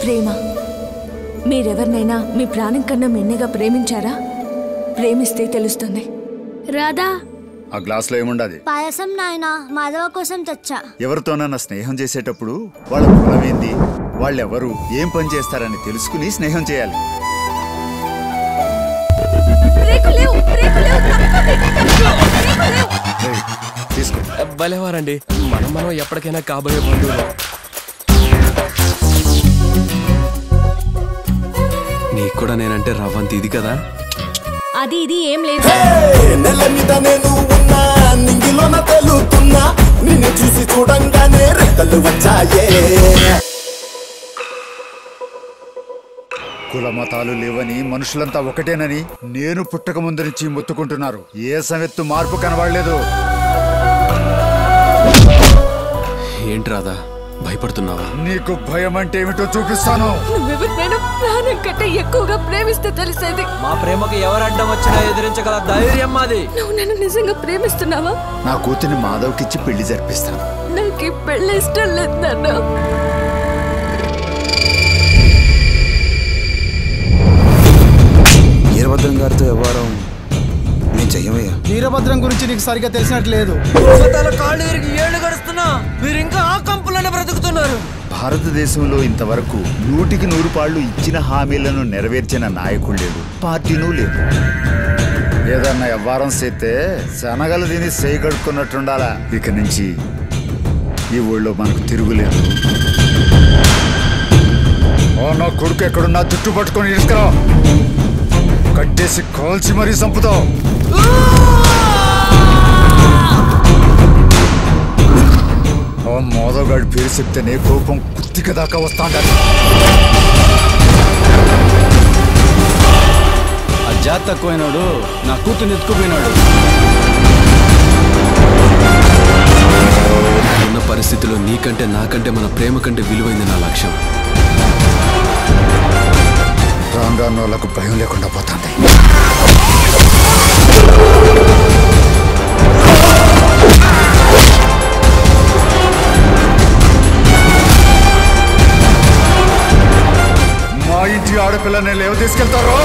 ప్రేమ మీరెవరినైనా మీ ప్రాణం కన్నా మిన్నగా ప్రేమించారా ప్రేమిస్తే తెలుస్తుంది రాధా ఆ గ్లాసులో ఏముండదు పాయసం నాయనా మాధవ కోసం తెచ్చా ఎవరితోనన్నా స్నేహం చేసేటప్పుడు వాళ్ళ కులం ఏంది వాళ్ళెవరు ఏం పని చేస్తారని తెలుసుకుని స్నేహం చేయాలి ఏయ్, తీసుకో భలేవారండి మనం మనం ఎప్పటికైనా కాబోయే బంధువులు నీకు కూడా నేనంటే రవ్వంత ఇది కదా అది ఇది ఏం లేదు నెల మీద నేను ఉన్నా నింగిలోన తెలుతున్నా నిన్ను చూసి చూడంగానే రెక్కలు వచ్చాయే కుల మతాలు లేవని మనుషులంతా ఒకటేనని నేను పుట్టక ముందు నుంచి మొత్తుకుంటున్నారు ఏ సమెత్తు మార్పు కనబడలేదు ఏంటి రాదా భయపడుతున్నావా నీకు భయం అంటే ఏమిటో చూపిస్తాను నువ్వెవరినైనా ప్రాణం కంటే ఎక్కువగా ప్రేమిస్తే తెలిసేది మా ప్రేమకు ఎవరు అడ్డం వచ్చినా ఎదిరించగల ధైర్యం మాది నువ్వు నన్ను నిజంగా ప్రేమిస్తున్నావా నా కూతుని మాధవ్కిచ్చి పెళ్లి జరిపిస్తాను నాకు ఈ పెళ్ళి ఇష్టం లేదు నాన్న వీరభద్రం గారితో వ్యవహారం నేను చెయ్యమయ్యా వీరభద్రం గురించి నీకు సరిగ్గా తెలిసినట్లేదు కోల్కతాలో కాళ్ళు విరిగి ఏళ్ళు గడుస్తున్నా మీరు ఇంకా ఆ కంపులోనే బ్రతుకుతున్నారు భారతదేశంలో ఇంతవరకు నూటికి నూరు పాళ్ళు ఇచ్చిన హామీలను నెరవేర్చిన నాయకుడు లేడు పార్టీనూ లేదు ఏదన్నా వ్యవహారం చేస్తే శనగలు తిని చేయి కడుక్కున్నట్టుండాలా ఇక నుంచి ఈ ఊళ్ళో మనకు తిరుగులేదు ఓ నా కొడుకు ఎక్కడున్నా జుట్టు పట్టుకొని ఇసుకరా కట్టేసి కాల్చి మరీ చంపుతావు ఆ మోదగాడి పేరు చెప్తేనే కోపం కుత్తిక దాకా వస్తాండాలి ఆ జాతి తక్కువైనాడు నా కూతురు ఎత్తుకుపోయినాడు ఉన్న పరిస్థితిలో నీకంటే నాకంటే మన ప్రేమ కంటే విలువైంది నా లక్ష్యం రాను రాను వాళ్ళకు భయం లేకుండా పోతుంది మా ఇంటి ఆడపిల్లని లేవ తీసుకెళ్తారు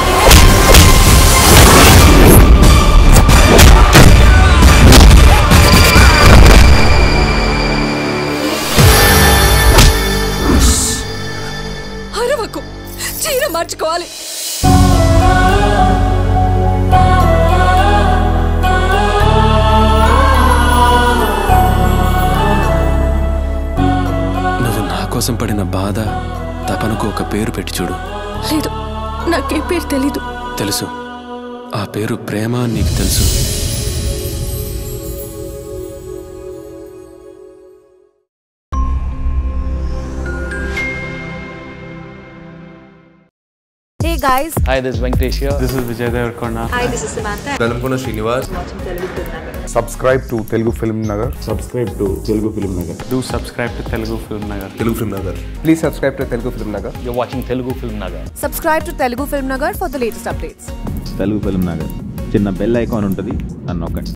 అరవకు చీర మార్చుకోవాలి నువ్వు నా కోసం పడిన బాధ తపనకు ఒక పేరు పెట్టి చూడు లేదు నాకే పేరు తెలీదు తెలుసు ఆ పేరు ప్రేమ అని నీకు తెలుసు hey guys hi this Venkatesh this is Vijay Deverakonda hi this is Samantha Velankonda Srinivas subscribe to Telugu film Nagar do subscribe to Telugu film Nagar Telugu film Nagar please subscribe to Telugu film Nagar you watching Telugu film Nagar subscribe to Telugu film Nagar for the latest updates Telugu film Nagar చిన్న bell icon ఉంటుంది అని నొక్కండి